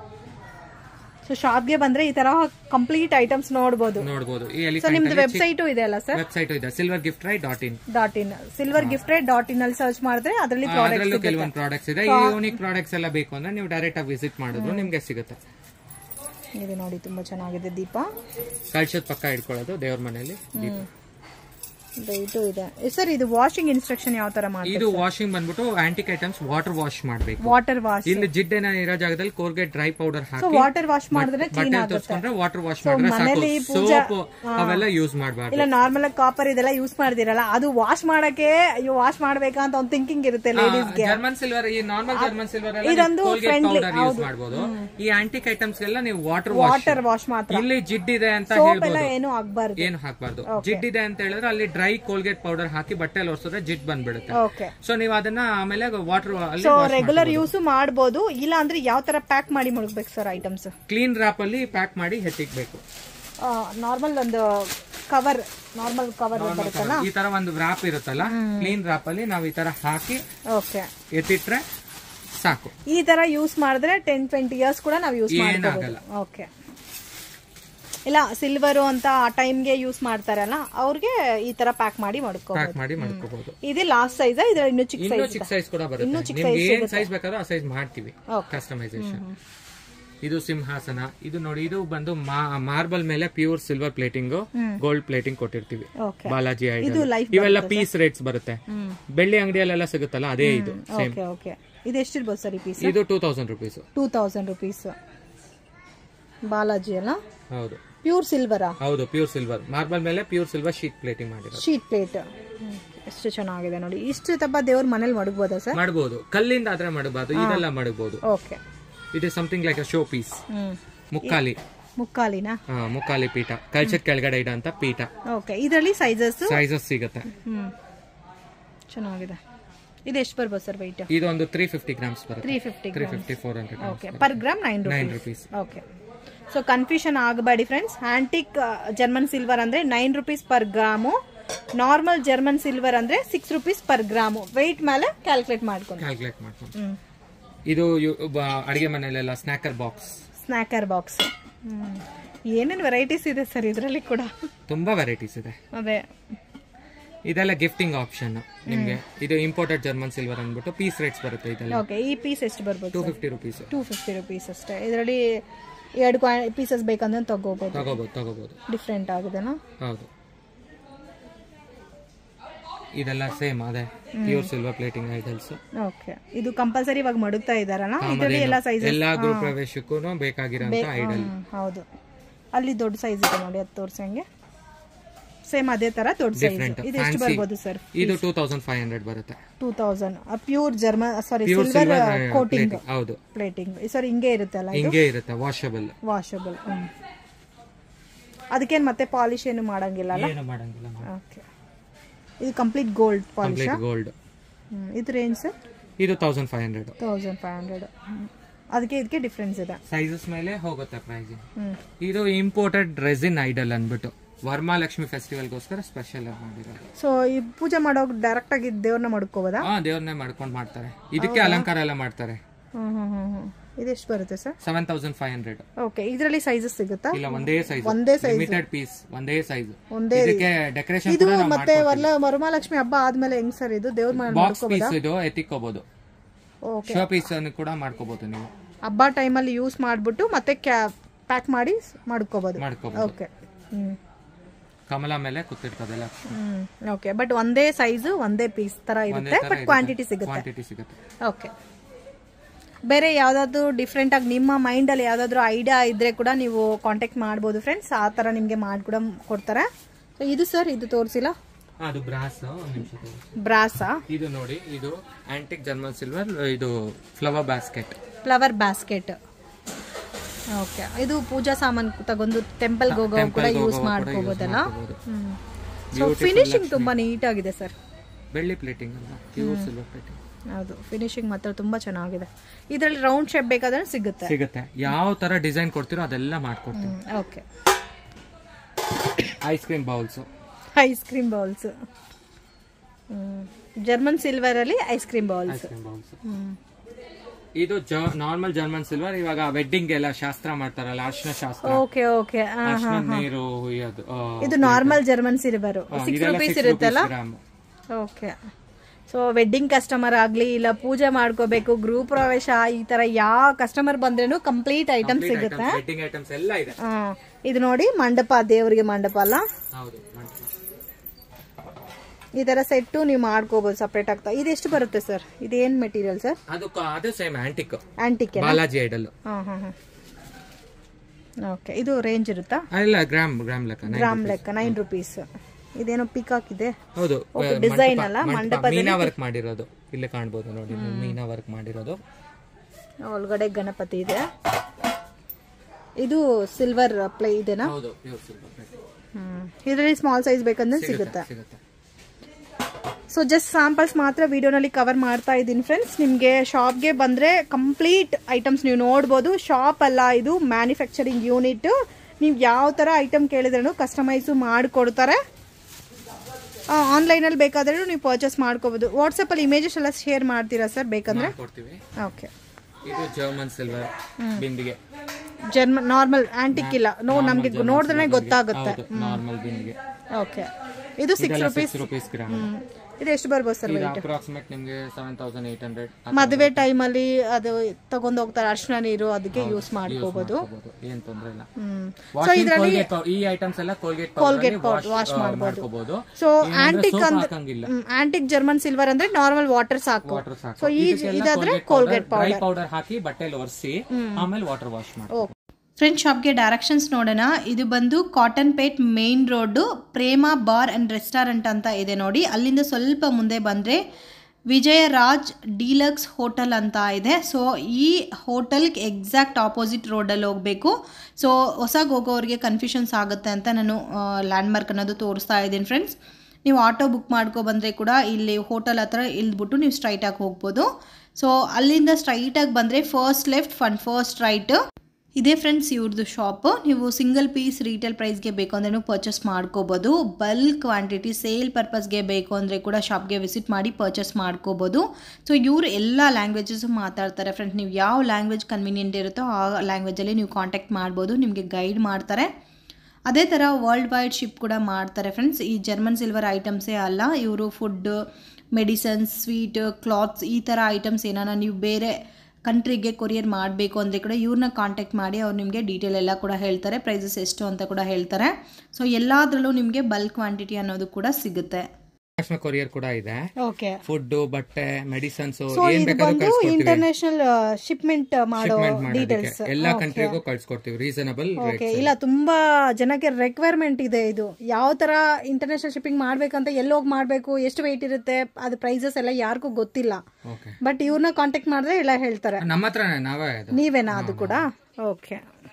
ಸೊ ಶಾಪ್ಗೆ ಬಂದ್ರೆ ಈ ತರ ಕಂಪ್ಲೀಟ್ ಐಟಮ್ಸ್ ನೋಡ್ಬೋದು ನೋಡ್ಬೋದು ಈ ಸೊ ನಿಮ್ದು ಎಲಿಫೆಂಟ್ ವೆಬ್ಸೈಟು ಇದೆ ಅಲ್ಲ ಸರ್ ವೆಬ್ಸೈಟ್ ಇದೆ ಸಿಲ್ವರ್ ಗಿಫ್ಟ್ ರೈ dot in dot in silver gift dot in ಅಲ್ಲಿ ಸರ್ಚ್ ಮಾಡಿದ್ರೆ ಅದರಲ್ಲಿ ಪ್ರಾಡಕ್ಟ್ ಅದರಲ್ಲೂ ಕೆಲವೊಂದು ಪ್ರಾಡಕ್ಟ್ಸ್ ಇದೆ ಈ ಯೂನಿಕ್ ಪ್ರಾಡಕ್ಟ್ಸ್ ಎಲ್ಲ ಬೇಕು ಅಂದ್ರೆ ನೀವು ಡೈರೆಕ್ಟ್ ಆಗಿ ವಿಸಿಟ್ ಮಾಡಿದ್ರು ನಿಮ್ಗೆ ಸಿಗುತ್ತೆ ಇದು ನೋಡಿ ತುಂಬಾ ಚೆನ್ನಾಗಿದೆ ದೀಪ ಕಳ್ಸೋದ್ ಪಕ್ಕ ಇಟ್ಕೊಳ್ಳೋದು ದೇವ್ರ ಮನೆಯಲ್ಲಿ ದೀಪ. ವೆಯ್ಟು ಇದೆ ಸರ್ ಇದು ವಾಷಿಂಗ್ ಇನ್ಸ್ಟ್ರಕ್ಷನ್ ಯಾವ ತರ ಮಾಡಿ ಇದು ವಾಷಿಂಗ್ ಬಂದ್ಬಿಟ್ಟು ಆಂಟಿಕ್ ಐಟಮ್ಸ್ ವಾಟರ್ ವಾಶ್ ಮಾಡ್ಬೇಕು ವಾಟರ್ ವಾಶ್ ಇಲ್ಲಿ ಜಿಡ್ಡೇನ ಇರೋ ಜಾಗದಲ್ಲಿ ಕೋರ್ಗೆಟ್ ಡ್ರೈ ಪೌಡರ್ ಸೊ ಹಾಕಿ ವಾಟರ್ ವಾಶ್ ಮಾಡಿದ್ರೆ ಕ್ಲೀನ್ ಬಟ್ಟೆ ಆಗುತ್ತೆ ತೋರ್ಸ್ಕೊಂಡ್ರೆ ವಾಟರ್ ವಾಶ್ ಮಾಡಿದ್ರೆ ಸಾಕು ಮನೇಲಿ ಪೂಜಾ- ಸೋಪ್ ಅವೆಲ್ಲ ಯೂಸ್ ಮಾಡಬಾರ್ದು ಇಲ್ಲ ನಾರ್ಮಲ್ ಆಗಿ ಕಾಪರ್ ಇದೆಲ್ಲ ಯೂಸ್ ಮಾಡ್ದಿರಲ್ಲ ಅದು ವಾಶ್ ಮಾಡಕ್ಕೆ ಅಯ್ಯೋ ವಾಶ್ ಮಾಡ್ಬೇಕಾ ಅಂತ ಒಂದು ಥಿಂಕಿಂಗ್ ಇರುತ್ತೆ ಲೇಡೀಸ್ಗೆ ಜರ್ಮನ್ ಸಿಲ್ವರ್ ಈ ನಾರ್ಮಲ್ ಜರ್ಮನ್ ಸಿಲ್ವರ್ ಇದೊಂದು friendly, ಪೌಡರ್ ಯೂಸ್ ಮಾಡಬಹುದು ಈ ಆಂಟಿಕ್ ಐಟಮ್ಸ್ ಎಲ್ಲ ನೀವು ವಾಟರ್ ವಾಶ್ ವಾಟರ್ ವಾಶ್ ಮಾತ್ರ ಇಲ್ಲಿ ಜಿಡ್ಡಿದೆ ಅಂತ ಸೋಪ್ ಹೇಳ್ಬೋದು ಎಲ್ಲ ಏನು ಆಗ್ಬಾರ್ದು ಏನು ಹಾಕ್ಬಾರ್ದು ಜಿಡ್ಡಿದೆ ಅಂತ ಹೇಳಿದ್ರೆ ಅಲ್ಲಿ ಡ್ರೈ ಕೋಲ್ಗೇಟ್ ಪೌಡರ್ ಹಾಕಿ ಬಟ್ಟೆಲಿ ಒರೆಸಿದ್ರೆ ಜಿಡ್ ಬಂದ್ಬಿಡುತ್ತೆ ಓಕೆ ಸೊ ನೀವು ಅದನ್ನ ಆಮೇಲೆ ವಾಟರ್ ಅಲ್ಲಿ ಸೊ ರೆಗ್ಯುಲರ್ ಯೂಸ್ ಮಾಡ್ಬೋದು ಇಲ್ಲ ಅಂದ್ರೆ ಯಾವ ತರ ಪ್ಯಾಕ್ ಮಾಡಿ ಮುಳುಗ್ಬೇಕು ಸರ್ ಐಟಮ್ಸ್ ಕ್ಲೀನ್ ರ್ಯಾಪ್ ಅಲ್ಲಿ ಪ್ಯಾಕ್ ಮಾಡಿ ಹೆತ್ತಿಕ್ಬೇಕು ನಾರ್ಮಲ್ ಒಂದು ಕವರ್ ನಾರ್ಮಲ್ ಕವರ್ ಬರುತ್ತಲ್ಲ ಈ ತರ ಒಂದು ವ್ರಾಪ್ ಇರುತ್ತಲ್ಲ ಕ್ಲೀನ್ ವ್ರಾಪ್ ಅಲ್ಲಿ ನಾವು ಈ ತರ ಹಾಕಿ ಓಕೆ ಎತ್ತಿಟ್ರೆ ಸಾಕು ಈ ತರ ಯೂಸ್ ಮಾಡಿದ್ರೆ ಟೆನ್ ಟ್ವೆಂಟಿ ಇಯರ್ಸ್ ಕೂಡ ನಾವು ಯೂಸ್ ಮಾಡ್ಕೋಬಹುದು ಏನಾಗಲ್ಲ ಓಕೆ ಇಲ್ಲ ಸಿಲ್ವರು ಅಂತ ಆ ಟೈಮ್ಗೆ ಯೂಸ್ ಮಾಡ್ತಾರಲ್ಲ ಅವ್ರಿಗೆ ಈ ತರ ಪ್ಯಾಕ್ ಮಾಡಿ ಮಾಡ್ಕೋಬಹುದು ಪ್ಯಾಕ್ ಮಾಡಿ ಮಾಡ್ಕೋಬಹುದು ಇದು ಲಾಸ್ಟ್ ಸೈಜ್ ಇದ್ರ ಇನ್ನು ಚಿಕ್ಕ ಇನ್ನೂ ಸೈಜ್ ಚಿಕ್ಕ ಸೈಜ್ ಕೂಡ ಇನ್ನೂ ಬರುತ್ತೆ ಚಿಕ್ಕ ನಿಮ್ಗೆ size ಏನ್ ಸೈಜ್ ಬೇಕಾದ್ರೂ ಆ ಸೈಜ್ ಮಾಡ್ತೀವಿ Okay. ಕಸ್ಟಮೈಸೇಷನ್ ಇದು ಸಿಂಹಾಸನ ಇದು ನೋಡಿ ಇದು ಬಂದು ಮಾರ್ಬಲ್ ಮೇಲೆ pure silver plating gold plating ಕೊಟ್ಟಿರ್ತೀವಿ ಓಕೆ ಬಾಲಾಜಿ ಇದು ಐಡಲ್ life ಇವೆಲ್ಲ ಪೀಸ್ ರೇಟ್ಸ್ ಬರುತ್ತೆ ಬೆಳ್ಳಿ ಅಂಗಡಿಯಲ್ಲೆಲ್ಲ ಸಿಗುತ್ತಲ್ಲ ಅದೇ ಇದು ಸೇಮ್ ಓಕೆ ಓಕೆ ಇದು ಎಷ್ಟಿರ್ಬೋದು ಸರ್ ಈ ಪೀಸ್ ಇದು two thousand rupees two thousand rupees Balaji ಅಲ್ಲ ಹೌದು ಪ್ಯೂರ್ ಸಿಲ್ವರಾ ಹೌದು ಪ್ಯೂರ್ ಸಿಲ್ವರ್ ಮಾರ್ಬಲ್ ಮೇಲೆ ಪ್ಯೂರ್ ಸಿಲ್ವರ್ ಶೀಟ್ ಪ್ಲೇಟಿಂಗ್ ಮಾಡಿರೋದು ಶೀಟ್ ಪ್ಲೇಟ್ ಎಷ್ಟು ಚೆನ್ನಾಗಿದೆ ನೋಡಿ ಇಷ್ಟು ತಪ್ಪ ದೇವ್ರ ಮನೇಲಿ ಮಡಗ್ಬೋದಾ ಸರ್ ಮಾಡಬಹುದು ಕಲ್ಲಿಂದ ಆದ್ರೆ ಮಾಡಬಾರ್ದು ಇದೆಲ್ಲ ಮಾಡಬಹುದು okay it is something like a show piece hmm ಮುಕ್ಕಾಲಿ ಮುಕ್ಕಾಲಿನಾ ಹಾ, ಮುಕ್ಕಾಲಿ ಪೀಠ ಕಲ್ಚರ್ ಕೆಳಗಡೆ ಇಡಂತ ಪೀಠ ಓಕೆ ಇದರಲ್ಲಿ ಸೈಜಸ್ ಸೈಜಸ್ ಸಿಗುತ್ತೆ ಹ್ಮ್ ಚೆನ್ನಾಗಿದೆ ಇದು ಎಷ್ಟು ಬರ್ಬೋದು ಸರ್ ವೈಟ್ ಇದು ಒಂದು ತ್ರೀ ಫಿಫ್ಟಿ ಗ್ರಾಮ್ಸ್ ಬರುತ್ತೆ three fifty three fifty four hundred okay per gram nine nine rupees rupees okay so confusion ಆಗಬೇಡಿ ಫ್ರೆಂಡ್ಸ್ ಆಂಟಿಕ್ ಜರ್ಮನ್ ಸಿಲ್ವರ್ ಅಂದ್ರೆ nine rupees per gram normal German silver ಅಂದ್ರೆ six rupees per gram weight ಮೇಲೆ calculate ಮಾಡ್ಕೊಂಡು calculate ಮಾಡ್ಕೊಂಡು hmm ಇದು ಯು- ಬ- ಅಡಿಗೆ ಮನೆಯಲ್ಲೆಲ್ಲ ಸ್ನ್ಯಾಕರ್ ಬಾಕ್ಸ್ ಸ್ನ್ಯಾಕರ್ ಬಾಕ್ಸ್ ಏನೇನು ವೆರೈಟೀಸ್ ಇದೆ ಸರ್ ಇದರಲ್ಲಿ ಕೂಡ ತುಂಬಾ ವೆರೈಟೀಸ್ ಇದೆ ಅದೇ ಇದೆಲ್ಲ ಗಿಫ್ಟಿಂಗ್ ಆಪ್ಷನ್ ನಿಮ್ಗೆ ಇದು ಇಂಪೋರ್ಟೆಡ್ ಜರ್ಮನ್ ಸಿಲ್ವರ್ ಅಂದ್ಬಿಟ್ಟು ಪೀಸ್ ರೇಟ್ಸ್ ಬರುತ್ತೆ ಇದೆಲ್ಲ ಓಕೆ ಈ ಪೀಸ್ ಎಷ್ಟು ಬರ್ಬೋದು two fifty rupees two fifty rupees ಅಷ್ಟೇ ಇದರಲ್ಲಿ ಎರಡು ಪೀಸಸ್ ಬೇಕಂದ್ರೆ ತಗೋಬೋದು ತಗೋಬಹುದು ತಗೋಬಹುದು ಡಿಫ್ರೆಂಟ್ ಆಗಿದೆನಾ ಹೌದು ಇದೆಲ್ಲ ಸೇಮ್ ಅದೇ pure silver plating idols okay ಇದು ಕಂಪಲ್ಸರಿ ಇವಾಗ ಮಡುಗ್ತಾ ಇದಾರಲ್ಲ ಇದರಲ್ಲಿ ಎಲ್ಲ ಸೈಜಸ್ ಎಲ್ಲಾ ಗೃಹ ಪ್ರವೇಶಕ್ಕೂ ಬೇಕಾಗಿರೋಂತ ಐಡಲ್ ಹೌದು ಅಲ್ಲಿ ದೊಡ್ಡ ಸೈಜ್ ಇದೆ ನೋಡಿ ಅದು ತೋರ್ಸಂಗೆ ಸೇಮ್ ಅದೇ ತರ ದೊಡ್ಡ ಸೈಜ್ ಡಿಫ್ರೆಂಟ್ ಇದು ಎಷ್ಟು ಬರ್ಬೋದು ಸರ್ ಇದು ಟೂ ತೌಸಂಡ್ ಫೈವ್ ಹಂಡ್ರೆಡ್ ಬರುತ್ತೆ two thousand pure German sorry pure silver silver coating ಹೌದು ಪ್ಲೇಟಿಂಗ್ ಸರ್ ಹಿಂಗೆ ಇರುತ್ತಲ್ಲ ಇದು ಹಿಂಗೆ ಇರುತ್ತೆ ವಾಷಬಲ್ ವಾಷಬಲ್ ಹ್ಮ್ ಅದಕ್ಕೇನು ಮತ್ತೆ ಪಾಲಿಶ್ ಏನು ಮಾಡಂಗಿಲ್ಲ ಅಲ್ಲ ಏನು ಮಾಡಂಗಿಲ್ಲ ಓಕೆ ಇದು complete gold polish complete gold ಇದು ರೇಂಜ್ ಸರ್ ಇದು thousand five hundred thousand five hundred ಅದಕ್ಕೆ ಇದಕ್ಕೆ ಡಿಫ್ರೆನ್ಸ್ ಇದೆ ಸೈಜಸ್ ಮೇಲೆ ಹೋಗುತ್ತೆ ಪ್ರೈಸ್ ಹ್ಮ್ ಇದು ಇಂಪೋರ್ಟೆಡ್ ರೆಸಿನ್ ಐಡಲ್ ಅಂದ್ಬಿಟ್ಟು ವರಮಹಾಲಕ್ಷ್ಮಿ ಫೆಸ್ಟಿವಲ್ಗೋಸ್ಕರ ಸ್ಪೆಷಲ್ ಆಗಿ ಮಾಡಿರೋದು ಸೊ ಈ ಪೂಜೆ ಮಾಡೋವಾಗ ಡೈರೆಕ್ಟ್ ಆಗಿ ದೇವ್ರನ್ನ ಮಡ್ಕೋಬೋದಾ ಹಾ ದೇವ್ರನ್ನೇ ಮಾಡ್ಕೊಂಡು ಮಾಡ್ತಾರೆ ಇದಕ್ಕೆ ಅಲಂಕಾರ ಎಲ್ಲ ಮಾಡ್ತಾರೆ ಹ್ಮ್ ಹ್ಮ್ ಹ್ಮ್ ಹ್ಮ್ ಇದೆಷ್ಟು ಬರುತ್ತೆ sir seven thousand five hundred okay ಇದರಲ್ಲಿ ಸೈಜಸ್ ಸಿಗುತ್ತಾ ಇಲ್ಲ ಒಂದೇ ಸೈಜ್ ಒಂದೇ size. ಲಿಮಿಟೆಡ್ ಪೀಸ್ ಒಂದೇ ಸೈಜ್ ಒಂದೇ ಇದಕ್ಕೆ ಡೆಕೋರೇಷನ್ ಇದು ಮತ್ತೆ ವರಲ ವರಮಹಾಲಕ್ಷ್ಮಿ ಹಬ್ಬ ಆದ್ಮೇಲೆ ಹೆಂಗ್ ಸರ್ ಇದು ದೇವ್ರ ಮನೆ ಬಾಕ್ಸ್ ಪೀಸ್ ಇದು ಎತ್ತಿಕೋಬಹುದು ಓಕೆ ಶೋ ಪೀಸ್ ಅನ್ನು ಕೂಡ ಮಾಡ್ಕೋಬಹುದು ನೀವು ಹಬ್ಬ ಟೈಮಲ್ಲಿ ಯೂಸ್ ಮಾಡ್ಬಿಟ್ಟು ಮತ್ತೆ ಕ್ಯಾ ಪ್ಯಾಕ್ ಮಾಡಿ ಮಾಡ್ಕೋಬೋದು ಮಾಡ್ಕೋಬಹುದು ಓಕೆ ಹ್ಮ್ ಕಮಲ ಮೇಲೆ ಕೂತಿರ್ತದೆಲ್ಲ ಹ್ಮ್ ಓಕೆ ಬಟ್ ಒಂದೇ ಸೈಜು ಒಂದೇ ಪೀಸ್ ತರ ಇರುತ್ತೆ ಬಟ್ ಕ್ವಾಂಟಿಟಿ ಸಿಗುತ್ತೆ ಕ್ವಾಂಟಿಟಿ ಸಿಗುತ್ತೆ ಓಕೆ ಬೇರೆ ಯಾವುದಾದ್ರು ಡಿಫ್ರೆಂಟ್ ಆಗಿ ನಿಮ್ಮ ಮೈಂಡಲ್ಲಿ ಯಾವುದಾದ್ರೂ ಐಡಿಯಾ ಇದ್ರೆ ಕೂಡ ನೀವು ಕಾಂಟ್ಯಾಕ್ಟ್ ಮಾಡ್ಬೋದು ಫ್ರೆಂಡ್ಸ್ ಆ ಥರ ನಿಮಗೆ ಮಾಡ್ಕೊಡ ಕೊಡ್ತಾರೆ ಸೊ ಇದು ಸರ್ ಇದು ತೋರಿಸಿಲ್ಲ ಹಾ, ಅದು ಬ್ರಾಸ್ ಒಂದ್ ನಿಮಿಷ ತಗೊಳ್ಳಿ. ಬ್ರಾಸಾ ಇದು ನೋಡಿ ಇದು ಆಂಟಿಕ್ ಜರ್ಮನ್ ಸಿಲ್ವರ್ ಇದು flower basket flower basket okay ಇದು ಪೂಜಾ ಸಾಮಾನು ತಗೊಂಡು ಟೆಂಪಲ್ಗೆ ಹೋಗೋ ಕೂಡ ಯೂಸ್ ಮಾಡ್ಕೋಬೋದಲ್ಲ ಹ್ಮ್ ಸೊ ಫಿನಿಶಿಂಗ್ ತುಂಬಾ ನೀಟಾಗಿದೆ ಸರ್ ಬೆಳ್ಳಿ ಪ್ಲೇಟಿಂಗ್ ಅಲ್ಲ ಪ್ಯೂರ್ ಸಿಲ್ವರ್ ಪ್ಲೇಟಿಂಗ್ ಹೌದು ಫಿನಿಶಿಂಗ್ ಮಾತ್ರ ತುಂಬ ಚೆನ್ನಾಗಿದೆ ಇದರಲ್ಲಿ ರೌಂಡ್ ಶೇಪ್ ಬೇಕಾದ್ರೆ ಸಿಗುತ್ತೆ ಸಿಗುತ್ತೆ ಯಾವ ತರ ಡಿಸೈನ್ ಕೊಡ್ತೀರೋ ಅದೆಲ್ಲ ಮಾಡ್ಕೊಡ್ತೀವಿ okay ice cream bowls ice cream bowls German ಸಿಲ್ವರಲ್ಲಿ ice cream bowls ice cream bowls ಇದು ನಾರ್ಮಲ್ ಜರ್ಮನ್ ಸಿಲ್ವರ್ ಇವಾಗ ವೆಡ್ಡಿಂಗ್ ಎಲ್ಲ ಶಾಸ್ತ್ರ ಮಾಡ್ತಾರಲ್ಲ ಅರ್ಶನ ಶಾಸ್ತ್ರ ಓಕೆ ಓಕೆ ಅರ್ಶನ ನೀರು ಹುಯ್ಯೋದು ಆ, ಇದು ನಾರ್ಮಲ್ ಜರ್ಮನ್ ಸಿಲ್ವರ್ ಆ, ಸಿಕ್ಸ್ ಇದೆಲ್ಲ ರುಪೀಸ್ six ಇರುತ್ತಲ್ಲ rupees gram. Okay so wedding customer ಆಗಲಿ ಇಲ್ಲ ಪೂಜೆ ಮಾಡ್ಕೋಬೇಕು ಗೃಹ ಪ್ರವೇಶ ಈ ತರ ಯಾವ ಕಸ್ಟಮರ್ ಬಂದ್ರೇನು ಕಂಪ್ಲೀಟ್ ಐಟಮ್ ಸಿಗುತ್ತೆ ವೆಡ್ಡಿಂಗ್ ಐಟಮ್ಸ್ ಎಲ್ಲ ಇದೆ ಆ, ಇದು ನೋಡಿ ಮಂಡಪ ದೇವರಿಗೆ ಮಂಡಪ ಅಲ್ಲ ಹೌದು ಮಂಟಪ. ಈ ತರ ಸೆಟ್ಟು ನೀವು ಮಾಡ್ಕೋಬಹುದು ಸಪ್ರೇಟ್ ಆಗ್ತಾ ಇದೆಷ್ಟು ಬರುತ್ತೆ ಸರ್ ಇದೇನ್ ಮೆಟೀರಿಯಲ್ ಸರ್ ಅದು ಕ- ಅದು same antique antique Balaji idol ಹಾ ಹಾ ಹಾ ಓಕೆ ಇದು ರೇಂಜ್ ಇರುತ್ತಾ ಇಲ್ಲ ಗ್ರಾಮ್ ಗ್ರಾಮ್ ಲೆಕ್ಕ nine ಗ್ರಾಮ್ rupees. ಲೆಕ್ಕ ನೈನ್ ರುಪೀಸ್ ಇದೇನೋ ಪಿಕಾಕ್ ಇದೆ ಹೌದು Okay, ಆ, design ಮಂಟಪ- ಅಲ್ಲ, ಮಂಟಪ, ಮಂಟಪದಲ್ಲಿ ಮೀನಾ ವರ್ಕ್ ಮಾಡಿರೋದು ಇಲ್ಲೇ ಕಾಣ್ಬೋದು ನೋಡಿ ನೀವು ಮೀನಾ ವರ್ಕ್ ಮಾಡಿರೋದು ಒಳಗಡೆ ಗಣಪತಿ ಇದೆ ಇದು ಸಿಲ್ವರ್ ಪ್ಲೇ ಇದೆನಾ ಹೌದು ಪ್ಯೂರ್ ಸಿಲ್ವರ್ ಹ್ಮ್ ಇದರಲ್ಲಿ ಸ್ಮಾಲ್ ಸೈಜ್ ಬೇಕಂದ್ರೆ ಸಿಗುತ್ತೆ ಸಿಗುತ್ತೆ ಸೊ ಜಸ್ಟ್ ಸ್ಯಾಂಪಲ್ಸ್ ಮಾತ್ರ ವಿಡಿಯೋನಲ್ಲಿ ಕವರ್ ಮಾಡ್ತಾ ಇದ್ದೀನಿ ಫ್ರೆಂಡ್ಸ್ ನಿಮಗೆ ಶಾಪ್ಗೆ ಬಂದರೆ ಕಂಪ್ಲೀಟ್ ಐಟಮ್ಸ್ ನೀವು ನೋಡ್ಬೋದು ಶಾಪ್ ಅಲ್ಲ ಇದು ಮ್ಯಾನುಫ್ಯಾಕ್ಚರಿಂಗ್ ಯೂನಿಟ್ ನೀವು ಯಾವ ಥರ ಐಟಮ್ ಕೇಳಿದ್ರೂ ಕಸ್ಟಮೈಸು ಮಾಡಿಕೊಡ್ತಾರೆ ಆನ್ಲೈನಲ್ಲಿ ಬೇಕಾದ್ರೂ ನೀವು ಪರ್ಚೇಸ್ ಮಾಡ್ಕೋಬೋದು ವಾಟ್ಸಪ್ಪಲ್ಲಿ ಇಮೇಜಸ್ ಎಲ್ಲ ಶೇರ್ ಮಾಡ್ತೀರಾ ಸರ್ ಬೇಕಂದ್ರೆ ಕೊಡ್ತೀವಿ ಓಕೆ ಇದು ಜರ್ಮನ್ ಸಿಲ್ವರ್ ಬಿಂದಿಗೆ ಜರ್ಮನ್ ನಾರ್ಮಲ್ ಆಂಟಿಕ್ ಇಲ್ಲ ನೋ ನಮಗೆ ನೋಡಿದ್ರೆ ಗೊತ್ತಾಗುತ್ತೆ ನಾರ್ಮಲ್ ಬಿಂದಿಗೆ ಓಕೆ ಇದು six rupees six rupees gram ಇದು ಎಷ್ಟು ಬರ್ಬೋದು ಸರ್ ಇದು ಅಪ್ರಾಕ್ಸಿಮೇಟ್ ನಿಮಗೆ ಸೆವೆನ್ ತೌಸಂಡ್ ಏಟ್ ಹಂಡ್ರೆಡ್ ಮದುವೆ ಟೈಮಲ್ಲಿ ಅದು ತಗೊಂಡ್ ಹೋಗ್ತಾರೆ ಅರ್ಶಿನ ನೀರು ಅದಕ್ಕೆ ಯೂಸ್ ಮಾಡ್ಕೋಬಹುದು ಏನ್ ತೊಂದ್ರೆ ಇಲ್ಲ ಹ್ಮ್ Washing Colgate pow- ಈ ಐಟಮ್ಸ್ ಎಲ್ಲ ಕೋಲ್ಗೇಟ್ Colgate powder wash ಮಾಡ್ಕೋಬಹುದು ಸೊ ಆಂಟಿಕ್ ಅಂದ್ರೆ ಹಾಕಂಗಿಲ್ಲ ಆಂಟಿಕ್ ಜರ್ಮನ್ ಸಿಲ್ವರ್ ಅಂದ್ರೆ ನಾರ್ಮಲ್ ವಾಟರ್ ಸಾಕು ವಾಟರ್ ಸಾಕು ಸೊ ಈ ಇದಾದ್ರೆ ಕೋಲ್ಗೇಟ್ ಡ್ರೈ ಪೌಡರ್ ಹಾಕಿ ಬಟ್ಟೆಲಿ ಒರೆಸಿ ಆಮೇಲೆ ವಾಟರ್ ವಾಶ್ ಮಾಡಿ ಫ್ರೆಂಡ್ ಶಾಪ್ಗೆ ಡೈರೆಕ್ಷನ್ಸ್ ನೋಡೋಣ ಇದು ಬಂದು Cottonpet main road Prema bar and restaurant ಅಂತ ಇದೆ ನೋಡಿ ಅಲ್ಲಿಂದ ಸ್ವಲ್ಪ ಮುಂದೆ ಬಂದರೆ ವಿಜಯರಾಜ್ ಡೀಲಕ್ಸ್ ಹೋಟೆಲ್ ಅಂತ ಇದೆ ಸೊ ಈ ಹೋಟೆಲ್ಗೆ ಎಕ್ಸಾಕ್ಟ್ ಆಪೋಸಿಟ್ ರೋಡಲ್ಲಿ ಹೋಗಬೇಕು ಸೊ ಹೊಸಾಗಿ ಹೋಗೋರಿಗೆ ಕನ್ಫ್ಯೂಷನ್ಸ್ ಆಗುತ್ತೆ ಅಂತ ನಾನು ಲ್ಯಾಂಡ್ಮಾರ್ಕ್ ಅನ್ನೋದು ತೋರಿಸ್ತಾ ಇದ್ದೀನಿ ಫ್ರೆಂಡ್ಸ್ ನೀವು ಆಟೋ ಬುಕ್ ಮಾಡ್ಕೊ ಬಂದರೆ ಕೂಡ ಇಲ್ಲಿ ಹೋಟೆಲ್ ಹತ್ರ ಇಲ್ದ್ಬಿಟ್ಟು ನೀವು ಸ್ಟ್ರೈಟಾಗಿ ಹೋಗ್ಬೋದು ಸೊ ಅಲ್ಲಿಂದ ಸ್ಟ್ರೈಟಾಗಿ ಬಂದರೆ ಫಸ್ಟ್ ಲೆಫ್ಟ್ ಫನ್ ಫಸ್ಟ್ ರೈಟ್ ಇದೇ ಫ್ರೆಂಡ್ಸ್ ಇವ್ರದ್ದು ಶಾಪು ನೀವು ಸಿಂಗಲ್ ಪೀಸ್ ರೀಟೇಲ್ ಪ್ರೈಸ್ಗೆ ಬೇಕು ಅಂದ್ರೆ ಪರ್ಚೇಸ್ ಮಾಡ್ಕೋಬೋದು ಬಲ್ಕ್ ಕ್ವಾಂಟಿಟಿ ಸೇಲ್ ಪರ್ಪಸ್ಗೆ ಬೇಕು ಅಂದರೆ ಕೂಡ ಶಾಪ್ಗೆ ವಿಸಿಟ್ ಮಾಡಿ ಪರ್ಚೇಸ್ ಮಾಡ್ಕೋಬೋದು ಸೊ ಇವರು ಎಲ್ಲ ಲ್ಯಾಂಗ್ವೇಜಸ್ಸು ಮಾತಾಡ್ತಾರೆ ಫ್ರೆಂಡ್ಸ್ ನೀವು ಯಾವ ಲ್ಯಾಂಗ್ವೇಜ್ ಕನ್ವೀನಿಯೆಂಟ್ ಇರುತ್ತೋ ಆ ಲ್ಯಾಂಗ್ವೇಜಲ್ಲಿ ನೀವು ಕಾಂಟ್ಯಾಕ್ಟ್ ಮಾಡ್ಬೋದು ನಿಮಗೆ ಗೈಡ್ ಮಾಡ್ತಾರೆ ಅದೇ ಥರ ವರ್ಲ್ಡ್ ವೈಡ್ ಶಿಪ್ ಕೂಡ ಮಾಡ್ತಾರೆ ಫ್ರೆಂಡ್ಸ್ ಈ ಜರ್ಮನ್ ಸಿಲ್ವರ್ ಐಟಮ್ಸೇ ಅಲ್ಲ ಇವರು ಫುಡ್ ಮೆಡಿಸನ್ಸ್ ಸ್ವೀಟ್ ಕ್ಲಾತ್ಸ್ ಈ ಥರ ಐಟಮ್ಸ್ ಏನಾನ ನೀವು ಬೇರೆ ಕಂಟ್ರಿಗೆ ಕೊರಿಯರ್ ಮಾಡಬೇಕು ಅಂದರೆ ಕೂಡ ಇವ್ರನ್ನ ಕಾಂಟ್ಯಾಕ್ಟ್ ಮಾಡಿ ಅವ್ರು ನಿಮಗೆ ಡೀಟೇಲ್ ಎಲ್ಲ ಕೂಡ ಹೇಳ್ತಾರೆ ಪ್ರೈಸಸ್ ಎಷ್ಟು ಅಂತ ಕೂಡ ಹೇಳ್ತಾರೆ ಸೊ ಎಲ್ಲದರಲ್ಲೂ ನಿಮಗೆ ಬಲ್ಕ್ ಕ್ವಾಂಟಿಟಿ ಅನ್ನೋದು ಕೂಡ ಸಿಗುತ್ತೆ ಕೊರಿಯರ್ ಕೂಡ ಇದೆ ಓಕೆ ಫುಡ್ ಬಟ್ಟೆ ಮೆಡಿಸನ್ಸ್ ಸೊ ಏನ್ ಇದು ಬೇಕಾದ್ರೂ ಬಂದು ಕಳ್ಸ್ಕೊಡ್ತೀವಿ ಇಂಟರ್ನ್ಯಾಷನಲ್ ಶಿಪ್ಮೆಂಟ್ ಮಾಡೋ Shipment ಮಾಡೋದಕ್ಕೆ. ಡೀಟೇಲ್ಸ್ ಎಲ್ಲಾ ಕಂಟ್ರಿಗೂ ಕಳ್ಸ್ಕೊಡ್ತೀವಿ ರೀಸನಬಲ್ ಓಕೆ ಇಲ್ಲ ತುಂಬಾ ಜನಕ್ಕೆ ರಿಕ್ವೈರ್ಮೆಂಟ್ ಇದೆ ಇದು ಯಾವ ತರ ಇಂಟರ್ನ್ಯಾಷನಲ್ ಶಿಪ್ಪಿಂಗ್ ಮಾಡ್ಬೇಕಂತ ಎಲ್ಲಿ ಹೋಗಿ ಮಾಡಬೇಕು ಎಷ್ಟು ವೆಯ್ಟ್ ಇರುತ್ತೆ ಅದು ಪ್ರೈಸಸ್ ಎಲ್ಲ ಯಾರಿಗೂ ಗೊತ್ತಿಲ್ಲ ಓಕೆ ಬಟ್ ಇವ್ರನ್ನ ಕಾಂಟ್ಯಾಕ್ಟ್ ಮಾಡಿದ್ರೆ ಎಲ್ಲ ಹೇಳ್ತಾರೆ ನಮ್ಮ ಹತ್ರನೇ ನಾವೇ ಅದು ನೀವೇನಾ ಅದು ಕೂಡ ಓಕೆ